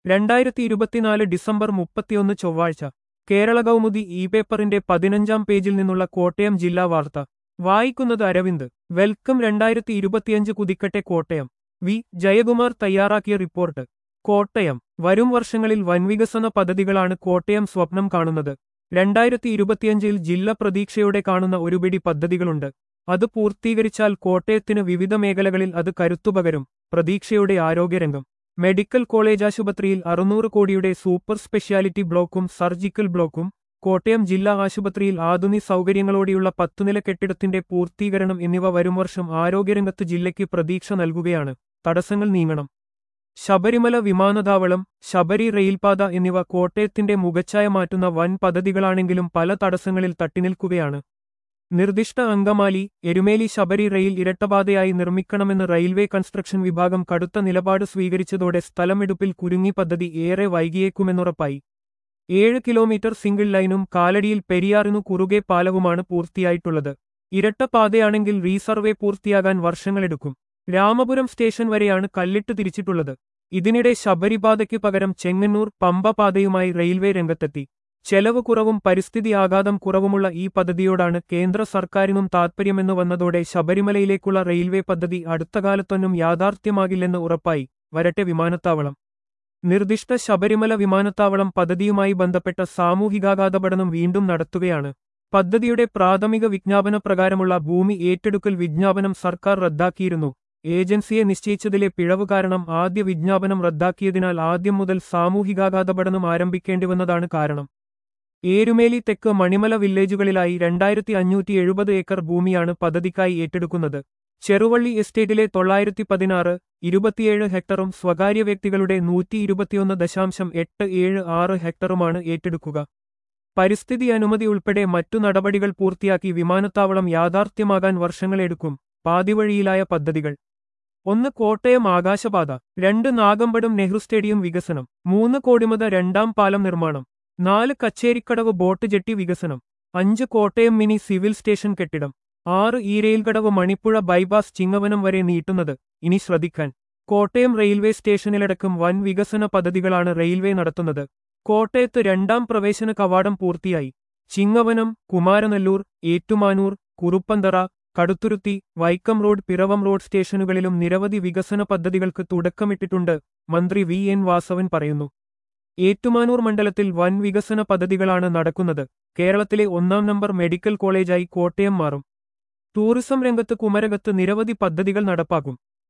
രണ്ടായിരത്തി ഇരുപത്തിനാല് ഡിസംബർ മുപ്പത്തിയൊന്ന് ചൊവ്വാഴ്ച കേരള കൗമുദി ഇ പേപ്പറിന്റെ പതിനഞ്ചാം പേജിൽ നിന്നുള്ള കോട്ടയം ജില്ലാ വാർത്ത വായിക്കുന്നത് അരവിന്ദ് വെൽക്കം രണ്ടായിരത്തി ഇരുപത്തിയഞ്ച് കുതിക്കട്ടെ കോട്ടയം വി ജയകുമാർ തയ്യാറാക്കിയ റിപ്പോർട്ട് കോട്ടയം വരും വർഷങ്ങളിൽ വൻവികസന പദ്ധതികളാണ് കോട്ടയം സ്വപ്നം കാണുന്നത് രണ്ടായിരത്തി ഇരുപത്തിയഞ്ചിൽ ജില്ല പ്രതീക്ഷയോടെ കാണുന്ന ഒരുപിടി പദ്ധതികളുണ്ട് അത് പൂർത്തീകരിച്ചാൽ കോട്ടയത്തിന് വിവിധ മേഖലകളിൽ അത് കരുത്തുപകരും പ്രതീക്ഷയുടെ ആരോഗ്യരംഗം മെഡിക്കൽ കോളേജ് ആശുപത്രിയിൽ അറുന്നൂറ് കോടിയുടെ സൂപ്പർ സ്പെഷ്യാലിറ്റി ബ്ലോക്കും സർജിക്കൽ ബ്ലോക്കും കോട്ടയം ജില്ലാ ആശുപത്രിയിൽ ആധുനിക സൗകര്യങ്ങളോടെയുള്ള പത്തുനില കെട്ടിടത്തിന്റെ പൂർത്തീകരണം എന്നിവ വരും വർഷം ആരോഗ്യരംഗത്ത് ജില്ലയ്ക്ക് പ്രതീക്ഷ നൽകുകയാണ് തടസ്സങ്ങൾ നീങ്ങണം ശബരിമല വിമാനത്താവളം ശബരി റെയിൽപാത എന്നിവ കോട്ടയത്തിന്റെ മുഖച്ഛായ മാറ്റുന്ന വൻ പദ്ധതികളാണെങ്കിലും പല തടസ്സങ്ങളിൽ തട്ടിനിൽക്കുകയാണ് നിർദ്ദിഷ്ട അങ്കമാലി എരുമേലി ശബരി റെയിൽ ഇരട്ടപാതയായി നിർമ്മിക്കണമെന്ന് റെയിൽവേ കൺസ്ട്രക്ഷൻ വിഭാഗം കടുത്ത നിലപാട് സ്വീകരിച്ചതോടെ സ്ഥലമെടുപ്പിൽ കുരുങ്ങി പദ്ധതി ഏറെ വൈകിയേക്കുമെന്നുറപ്പായി ഏഴ് കിലോമീറ്റർ സിംഗിൾ ലൈനും കാലടിയിൽ പെരിയാറിനു കുറുകെ പാലവുമാണ് പൂർത്തിയായിട്ടുള്ളത് ഇരട്ടപാതയാണെങ്കിൽ റീസർവേ പൂർത്തിയാകാൻ വർഷങ്ങളെടുക്കും രാമപുരം സ്റ്റേഷൻ വരെയാണ് കല്ലിട്ട് തിരിച്ചിട്ടുള്ളത് ഇതിനിടെ ശബരിപാതയ്ക്ക് പകരം ചെങ്ങന്നൂർ പമ്പ പാതയുമായി റെയിൽവേ രംഗത്തെത്തി ചെലവ് കുറവും പരിസ്ഥിതി ആഘാതം കുറവുമുള്ള ഈ പദ്ധതിയോടാണ് കേന്ദ്ര സർക്കാരിനും താൽപ്പര്യമെന്ന് വന്നതോടെ ശബരിമലയിലേക്കുള്ള റെയിൽവേ പദ്ധതി അടുത്ത കാലത്തൊന്നും യാഥാർത്ഥ്യമാകില്ലെന്ന് ഉറപ്പായി വരട്ടെ വിമാനത്താവളം നിർദ്ദിഷ്ട ശബരിമല വിമാനത്താവളം പദ്ധതിയുമായി ബന്ധപ്പെട്ട സാമൂഹികാഘാത പഠനം വീണ്ടും നടത്തുകയാണ് പദ്ധതിയുടെ പ്രാഥമിക വിജ്ഞാപന പ്രകാരമുള്ള ഭൂമി ഏറ്റെടുക്കൽ വിജ്ഞാപനം സർക്കാർ റദ്ദാക്കിയിരുന്നു ഏജൻസിയെ നിശ്ചയിച്ചതിലെ പിഴവ് കാരണം ആദ്യ വിജ്ഞാപനം റദ്ദാക്കിയതിനാൽ ആദ്യം മുതൽ സാമൂഹികാഘാത പഠനം ആരംഭിക്കേണ്ടിവന്നതാണ് കാരണം ഏരുമേലി തെക്ക് മണിമല വില്ലേജുകളിലായി രണ്ടായിരത്തി അഞ്ഞൂറ്റി എഴുപത് ഏക്കർ ഭൂമിയാണ് പദ്ധതിക്കായി ഏറ്റെടുക്കുന്നത് ചെറുവള്ളി എസ്റ്റേറ്റിലെ തൊള്ളായിരത്തി പതിനാറ് ഇരുപത്തിയേഴ് ഹെക്ടറും സ്വകാര്യ വ്യക്തികളുടെ നൂറ്റി ഇരുപത്തിയൊന്ന് ദശാംശം എട്ട് ഏഴ് ആറ് ഹെക്ടറുമാണ് ഏറ്റെടുക്കുക പരിസ്ഥിതി അനുമതി ഉൾപ്പെടെ മറ്റു നടപടികൾ പൂർത്തിയാക്കി വിമാനത്താവളം യാഥാർത്ഥ്യമാകാൻ വർഷങ്ങളെടുക്കും പാതിവഴിയിലായ പദ്ധതികൾ ഒന്ന് കോട്ടയം ആകാശപാത രണ്ട് നാഗമ്പടം നെഹ്റു സ്റ്റേഡിയം വികസനം മൂന്ന് കോടിമത രണ്ടാം പാലം നിർമ്മാണം നാല് കച്ചേരിക്കടവ് ബോട്ട് ജെട്ടി വികസനം അഞ്ച് കോട്ടയം മിനി സിവിൽ സ്റ്റേഷൻ കെട്ടിടം ആറ് ഈരയിൽക്കടവ് മണിപ്പുഴ ബൈപ്പാസ് ചിങ്ങവനം വരെ നീട്ടുന്നത് ഇനി ശ്രദ്ധിക്കാൻ കോട്ടയം റെയിൽവേ സ്റ്റേഷനിലടക്കം വൻ വികസന പദ്ധതികളാണ് റെയിൽവേ നടത്തുന്നത് കോട്ടയത്ത് രണ്ടാം പ്രവേശന കവാടം പൂർത്തിയായി ചിങ്ങവനം കുമാരനെല്ലൂർ ഏറ്റുമാനൂർ കുറുപ്പന്തറ കടുത്തുരുത്തി വൈക്കം റോഡ് പിറവം റോഡ് സ്റ്റേഷനുകളിലും നിരവധി വികസന പദ്ധതികൾക്ക് തുടക്കമിട്ടിട്ടുണ്ട് മന്ത്രി വി എൻ വാസവൻ പറയുന്നു ഏറ്റുമാനൂർ മണ്ഡലത്തിൽ വൻ വികസന പദ്ധതികളാണ് നടക്കുന്നത് കേരളത്തിലെ ഒന്നാം നമ്പർ മെഡിക്കൽ കോളേജായി കോട്ടയം മാറും ടൂറിസം രംഗത്ത് കുമരകത്ത് നിരവധി പദ്ധതികൾ നടപ്പാക്കും